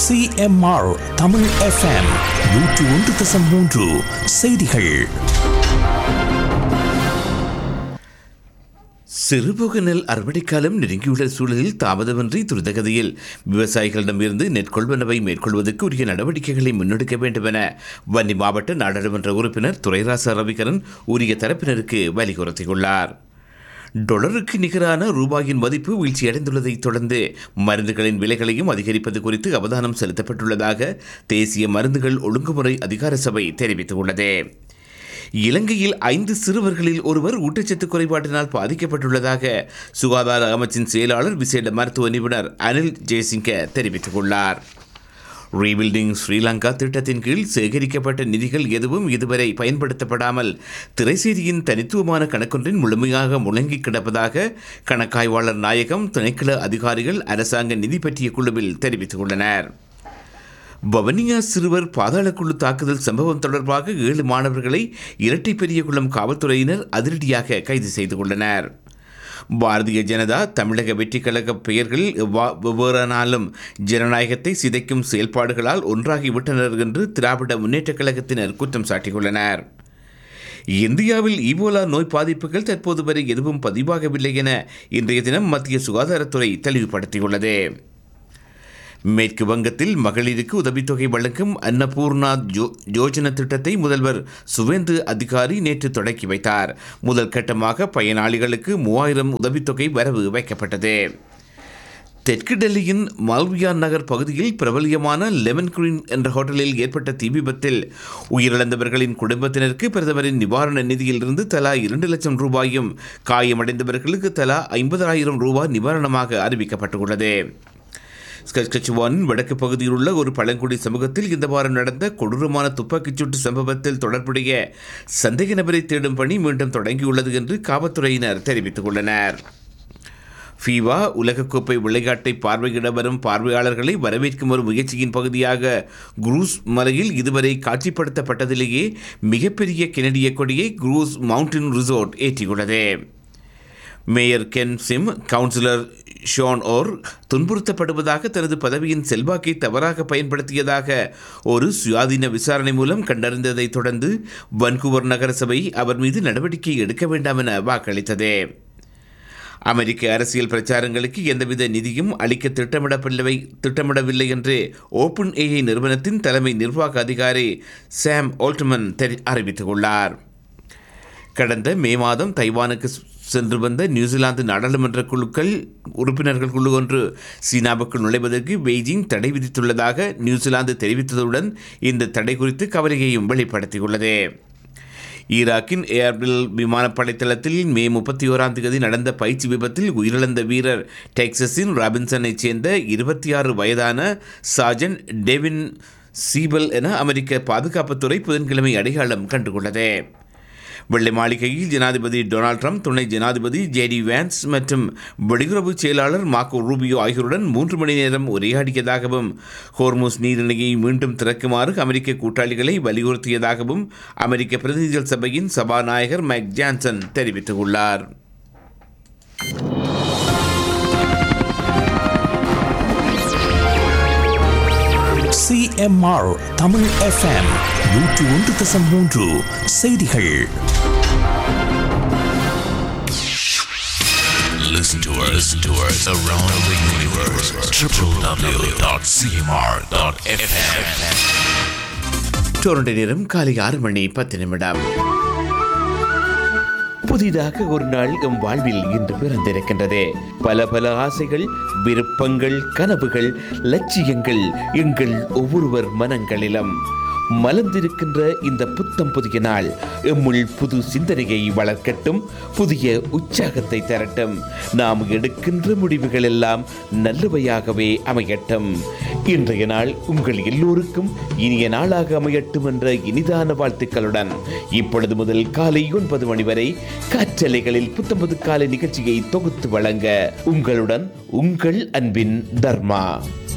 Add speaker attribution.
Speaker 1: CMR Tamil FM நூற்று ஒன்று தசம் மூன்று செய்திகள்
Speaker 2: சிறுபோக நெல் அறுவடைக்காலம் நெருங்கியுள்ள சூழலில் தாமதமின்றி துரிதகதியில் விவசாயிகளிடமிருந்து நெற்கொள்வனவை மேற்கொள்வதற்கு உரிய நடவடிக்கைகளை முன்னெடுக்க வேண்டும் என வன்னி மாவட்ட நாடாளுமன்ற உறுப்பினர் துரைராச ரவிகரன் உரிய தரப்பினருக்கு வலியுறுத்தியுள்ளார் டொலருக்கு நிகரான ரூபாயின் மதிப்பு வீழ்ச்சியடைந்துள்ளதைத் தொடர்ந்து மருந்துகளின் விலைகளையும் அதிகரிப்பது குறித்து அவதானம் செலுத்தப்பட்டுள்ளதாக தேசிய மருந்துகள் ஒழுங்குமுறை அதிகார சபை தெரிவித்துள்ளது இலங்கையில் ஐந்து சிறுவர்களில் ஒருவர் ஊட்டச்சத்து குறைபாட்டினால் பாதிக்கப்பட்டுள்ளதாக சுகாதார அமைச்சின் செயலாளர் விசேட மருத்துவ நிபுணர் அனில் ஜெயசிங்க தெரிவித்துள்ளார் ரீபில்டிங் ஸ்ரீலங்கா திட்டத்தின் கீழ் சேகரிக்கப்பட்ட நிதிகள் எதுவும் இதுவரை பயன்படுத்தப்படாமல் திரைசேரியின் தனித்துவமான கணக்கொன்றின் முழுமையாக முழங்கி கிடப்பதாக கணக்காய்வாளர் நாயகம் திணைக்கள அதிகாரிகள் அரசாங்க நிதி பற்றிய குழுவில் தெரிவித்துள்ளனர் வவனியா சிறுவர் பாதாளக்குழு தாக்குதல் சம்பவம் தொடர்பாக ஏழு மாணவர்களை இரட்டை பெரியகுளம் காவல்துறையினர் அதிரடியாக கைது செய்துள்ளனர் பாரதிய ஜனதா தமிழக வெற்றி கழக பெயர்கள் எவ்வா- வெவ்வேறானாலும் ஜனநாயகத்தை சிதைக்கும் செயல்பாடுகளால் ஒன்றாகிவிட்டனர் என்று திராவிட முன்னேற்றக் கழகத்தினர் குற்றம் சாட்டியுள்ளனர் இந்தியாவில் ஈபோலா நோய் பாதிப்புகள் தற்போது வரை எதுவும் பதிவாகவில்லை என இன்றைய தினம் மத்திய சுகாதாரத்துறை தெளிவுபடுத்தியுள்ளது மேற்கு வங்கத்தில் மகளிருக்கு உதவித்தொகை வழங்கும் அன்னபூர்ணா ஜோ யோஜன திட்டத்தை முதல்வர் சுவேந்து அதிகாரி நேற்று தொடக்கி வைத்தார் முதல் கட்டமாக பயனாளிகளுக்கு மூவாயிரம் உதவித்தொகை வரவு வைக்கப்பட்டது தெற்கு டெல்லியின் மால்வியா நகர் பகுதியில் பிரபலியமான லெமன் குரீன் என்ற ஹோட்டலில் ஏற்பட்ட தீ விபத்தில் உயிரிழந்தவர்களின் குடும்பத்தினருக்கு பிரதமரின் நிவாரண நிதியிலிருந்து தலா இரண்டு லட்சம் ரூபாயும் காயமடைந்தவர்களுக்கு தலா ஐம்பதாயிரம் ரூபாய் நிவாரணமாக அறிவிக்கப்பட்டுள்ளது ஸ்கச்கச்சுவானின் வடக்கு பகுதியில் உள்ள ஒரு பழங்குடி சமூகத்தில் இந்த வாரம் நடந்த கொடூரமான துப்பாக்கிச்சூட்டு சம்பவத்தில் தொடர்புடைய சந்தேக நபரை தேடும் பணி மீண்டும் தொடங்கியுள்ளது என்று காவல்துறையினர் தெரிவித்துள்ளனர் ஃபீவா உலகக்கோப்பை விளையாட்டை பார்வையிட வரும் பார்வையாளர்களை வரவேற்கும் ஒரு முயற்சியின் பகுதியாக குரூஸ் மலையில் இதுவரை காட்சிப்படுத்தப்பட்டதிலேயே மிகப்பெரிய கெனடிய கொடியை குரூஸ் மவுண்டன் ரிசோர்ட் ஏற்றியுள்ளது mayor Ken Sim councillor Sean Orr துன்புறுத்தப்படுவதாக தனது பதவியின் செல்வாக்கை தவறாக பயன்படுத்தியதாக ஒரு சுயாதீன விசாரணை மூலம் கண்டறிந்ததைத் தொடர்ந்து வன்கூவர் நகரசபை அவர் மீது நடவடிக்கை எடுக்க வேண்டாம் என வாக்களித்தது அமெரிக்க அரசியல் பிரச்சாரங்களுக்கு எந்தவித நிதியும் அளிக்க திட்டமிடவில்லை திட்டமிடவில்லை என்று ஓப்பன் ஏஐ நிறுவனத்தின் தலைமை நிர்வாக அதிகாரி சாம் ஓல்ட்மன் தெரி அறிவித்துள்ளார் கடந்த மே மாதம் தைவானுக்கு ஸ்- சென்று வந்த நியூசிலாந்து நாடாளுமன்ற குழுக்கள் உறுப்பினர்கள் குழு ஒன்று சீனாவுக்குள் நுழைவதற்கு பெய்ஜிங் தடை விதித்துள்ளதாக நியூசிலாந்து தெரிவித்ததுடன் இந்த தடை குறித்து கவலையையும் வெளிப்படுத்தியுள்ளது ஈராக்கின் ஏர்பில் விமானப்படை தளத்தில் மே முப்பத்தி ஓராம் தேதி நடந்த பயிற்சி விபத்தில் உயிரிழந்த வீரர் டெக்சஸின் ராபின்சனைச் சேர்ந்த இருபத்தி ஆறு வயதான சார்ஜன் டெவின் சீபல் என அமெரிக்க பாதுகாப்புத்துறை புதன்கிழமை அடையாளம் கண்டுகொண்டது வெள்ளை மாளிகையில் ஜனாதிபதி டொனால்ட் ட்ரம்ப் துணை ஜனாதிபதி ஜேடி வேன்ஸ் மற்றும் வெளியுறவு செயலாளர் மார்க்கோ ரூபியோ ஆகியோருடன் மூன்று மணி நேரம் உரையாடியதாகவும் ஹோர்முஸ் நீரிணையை மீண்டும் திறக்குமாறு அமெரிக்க கூட்டாளிகளை வலியுறுத்தியதாகவும் அமெரிக்க பிரதிநிதிகள் சபையின் சபாநாயகர் மைக் ஜான்சன் தெரிவித்துள்ளார்
Speaker 1: சிஎம்ஆர் தமிழ் எஃப்எம் நூற்று ஒன்று தசம் மூன்று செய்திகள்
Speaker 3: Listen to us, listen to us around the universe. www.cmr.fm.
Speaker 2: Toronto நேரம் காலை ஆறு மணி பத்து நிமிடம் புதிதாக ஒரு நாள் எம் வாழ்வில் இன்று பிறந்திருக்கின்றது பல பல ஆசைகள் விருப்பங்கள் கனவுகள் லட்சியங்கள் எங்கள் ஒவ்வொருவர் மனங்களிலும் மலர்ந்திருக்கின்ற இந்த புத்தம் புதிய நாள் எம்முள் புது சிந்தனையை வளர்க்கட்டும் புதிய உற்சாகத்தை தரட்டும் நாம் எடுக்கின்ற முடிவுகள் எல்லாம் நல்லவையாகவே அமையட்டும் இன்றைய நாள் உங்கள் எல்லோருக்கும் இனிய நாளாக அமையட்டும் என்ற இனிதான வாழ்த்துக்களுடன் இப்பொழுது முதல் காலை ஒன்பது மணி வரை காற்றலைகளில் புத்தம்பது காலை நிகழ்ச்சியை தொகுத்து வழங்க உங்களுடன் உங்கள் அன்பின் தர்மா